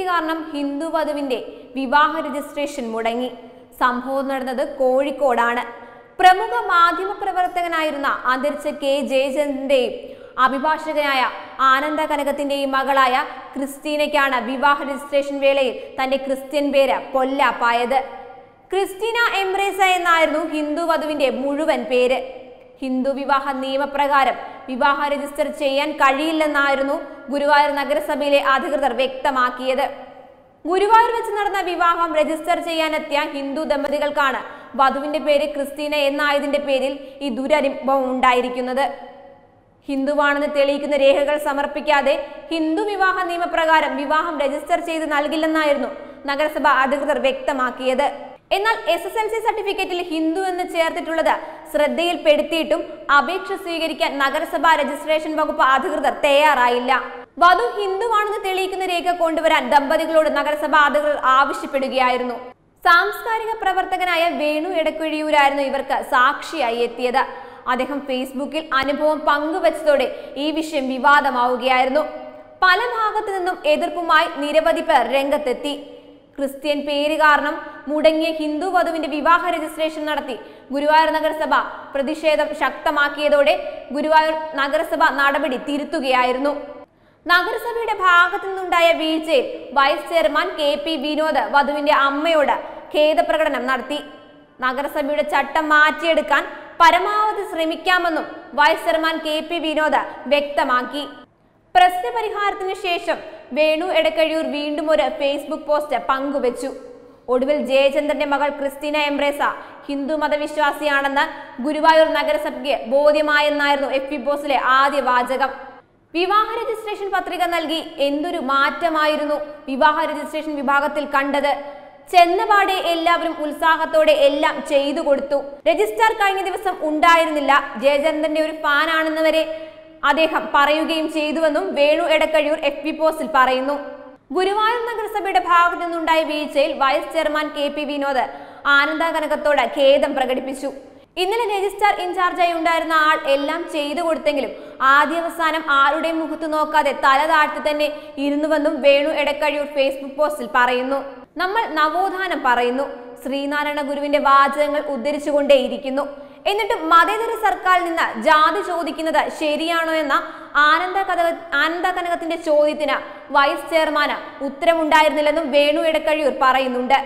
കാരണം ഹിന്ദു വധുവിന്റെ വിവാഹ രജിസ്ട്രേഷൻ മുടങ്ങി സംഭവം നടന്നത് കോഴിക്കോടാണ് പ്രമുഖ മാധ്യമ പ്രവർത്തകനായിരുന്ന അന്തരിച്ച കെ ജയചന്ദ്രന്റെയും അഭിഭാഷകനായ ആനന്ദ കനകത്തിന്റെയും മകളായ ക്രിസ്റ്റീനയ്ക്കാണ് വിവാഹ രജിസ്ട്രേഷൻ വേളയിൽ തന്റെ ക്രിസ്ത്യൻ പേര് പൊല്ലാപ്പായത് ക്രിസ്റ്റീന എംബ്രേസ എന്നായിരുന്നു ഹിന്ദു വധുവിന്റെ മുഴുവൻ പേര് ഹിന്ദു വിവാഹ നിയമപ്രകാരം വിവാഹ രജിസ്റ്റർ ചെയ്യാൻ കഴിയില്ലെന്നായിരുന്നു ഗുരുവായൂർ നഗരസഭയിലെ അധികൃതർ വ്യക്തമാക്കിയത് ഗുരുവായൂർ വെച്ച് നടന്ന വിവാഹം രജിസ്റ്റർ ചെയ്യാനെത്തിയ ഹിന്ദു ദമ്പതികൾക്കാണ് വധുവിന്റെ പേര് ക്രിസ്റ്റീന എന്നായതിന്റെ പേരിൽ ഈ ദുരനുഭവം ഉണ്ടായിരിക്കുന്നത് ഹിന്ദുവാണെന്ന് തെളിയിക്കുന്ന രേഖകൾ സമർപ്പിക്കാതെ ഹിന്ദു വിവാഹ നിയമപ്രകാരം വിവാഹം രജിസ്റ്റർ ചെയ്ത് നൽകില്ലെന്നായിരുന്നു നഗരസഭ അധികൃതർ വ്യക്തമാക്കിയത് എന്നാൽ എസ് എസ് എൽ സി സർട്ടിഫിക്കറ്റിൽ ഹിന്ദു എന്ന് ചേർത്തിട്ടുള്ളത് ശ്രദ്ധയിൽപ്പെടുത്തിയിട്ടും അപേക്ഷ സ്വീകരിക്കാൻ നഗരസഭാ രജിസ്ട്രേഷൻ വകുപ്പ് അധികൃതർ തയ്യാറായില്ല വധു ഹിന്ദുവാണെന്ന് തെളിയിക്കുന്ന രേഖ കൊണ്ടുവരാൻ ദമ്പതികളോട് നഗരസഭാ അധികൃതർ ആവശ്യപ്പെടുകയായിരുന്നു സാംസ്കാരിക പ്രവർത്തകനായ വേണു എടക്കുഴിയൂരായിരുന്നു ഇവർക്ക് സാക്ഷിയായി എത്തിയത് അദ്ദേഹം ഫേസ്ബുക്കിൽ അനുഭവം പങ്കുവച്ചതോടെ ഈ വിഷയം വിവാദമാവുകയായിരുന്നു പല ഭാഗത്തു നിന്നും എതിർപ്പുമായി നിരവധി പേർ രംഗത്തെത്തി ക്രിസ്ത്യൻ പേര് കാരണം മുടങ്ങിയ ഹിന്ദു വധുവിന്റെ വിവാഹ രജിസ്ട്രേഷൻ നടത്തി ഗുരുവായൂർ നഗരസഭ പ്രതിഷേധം ശക്തമാക്കിയതോടെ ഗുരുവായൂർ നഗരസഭ നടപടി തിരുത്തുകയായിരുന്നു നഗരസഭയുടെ ഭാഗത്തു നിന്നുണ്ടായ വീഴ്ചയിൽ vice chairman K P Vinod വധുവിന്റെ അമ്മയോട് ഖേദപ്രകടനം നടത്തി നഗരസഭയുടെ ചട്ടം മാറ്റിയെടുക്കാൻ പരമാവധി ശ്രമിക്കാമെന്നും vice chairman K P Vinod വ്യക്തമാക്കി പ്രശ്നപരിഹാരത്തിന് ശേഷം വേണു എടക്കഴിയൂർ വീണ്ടും ഒരു ഫേസ്ബുക്ക് പോസ്റ്റ് പങ്കുവച്ചു ഒടുവിൽ ജയചന്ദ്രന്റെ മകൾ ക്രിസ്റ്റീന എംബ്രേസ ഹിന്ദു മതവിശ്വാസിയാണെന്ന് ഗുരുവായൂർ നഗരസഭയ്ക്ക് ബോധ്യമായെന്നായിരുന്നു എഫ് പി പോസ്റ്റിലെ ആദ്യ വാചകം വിവാഹ രജിസ്ട്രേഷൻ പത്രിക നൽകി എന്തൊരു മാറ്റമായിരുന്നു വിവാഹ രജിസ്ട്രേഷൻ വിഭാഗത്തിൽ കണ്ടത് ചെന്നപാടെ എല്ലാവരും ഉത്സാഹത്തോടെ എല്ലാം ചെയ്തു കൊടുത്തു രജിസ്ട്രാർ കഴിഞ്ഞ ദിവസം ഉണ്ടായിരുന്നില്ല ജയചന്ദ്രന്റെ ഒരു ഫാനാണെന്ന് വരെ അദ്ദേഹം പറയുകയും ചെയ്തുവെന്നും വേണു എടക്കഴിയൂർ എഫ് പി പോസ്റ്റിൽ പറയുന്നു ഗുരുവായൂർ നഗരസഭയുടെ ഭാഗത്തു നിന്നുണ്ടായ വീഴ്ചയിൽ vice chairman K P Vinod Ananda കനകത്തോട് ഖേദം പ്രകടിപ്പിച്ചു ഇന്നലെ രജിസ്ട്രാർ ഇൻചാർജായി ഉണ്ടായിരുന്ന ആൾ എല്ലാം ചെയ്തു കൊടുത്തെങ്കിലും ആദ്യാവസാനം ആരുടെയും മുഖത്ത് നോക്കാതെ തല താഴ്ത്തി തന്നെ ഇരുന്നുവെന്നും വേണു എടക്കഴിയൂർ ഫേസ്ബുക്ക് പോസ്റ്റിൽ പറയുന്നു നമ്മൾ നവോത്ഥാനം പറയുന്നു ശ്രീനാരായണ ഗുരുവിന്റെ വാചകങ്ങൾ ഉദ്ധരിച്ചുകൊണ്ടേയിരിക്കുന്നു എന്നിട്ട് മതേതര സർക്കാരിൽ നിന്ന് ജാതി ചോദിക്കുന്നത് ശരിയാണോ എന്ന ആനന്ദ കഥ ആനന്ദ കനകത്തിന്റെ ചോദ്യത്തിന് വൈസ് ചെയർമാന് ഉത്തരമുണ്ടായിരുന്നില്ലെന്നും വേണു എടക്കഴിയൂർ പറയുന്നുണ്ട്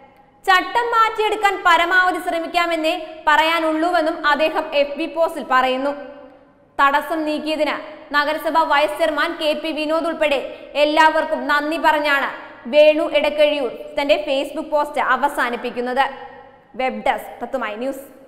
ചട്ടം മാറ്റിയെടുക്കാൻ പരമാവധി ശ്രമിക്കാമെന്നേ പറയാനുള്ളൂവെന്നും അദ്ദേഹം എഫ് ബി പോസ്റ്റിൽ പറയുന്നു തടസ്സം നീക്കിയതിന് നഗരസഭ vice chairman K P Vinod ഉൾപ്പെടെ എല്ലാവർക്കും നന്ദി പറഞ്ഞാണ് വേണു എടക്കഴിയൂർ തന്റെ ഫേസ്ബുക്ക് പോസ്റ്റ് അവസാനിപ്പിക്കുന്നത് വെബ് ഡെസ്ക് തത്തുമായി ന്യൂസ്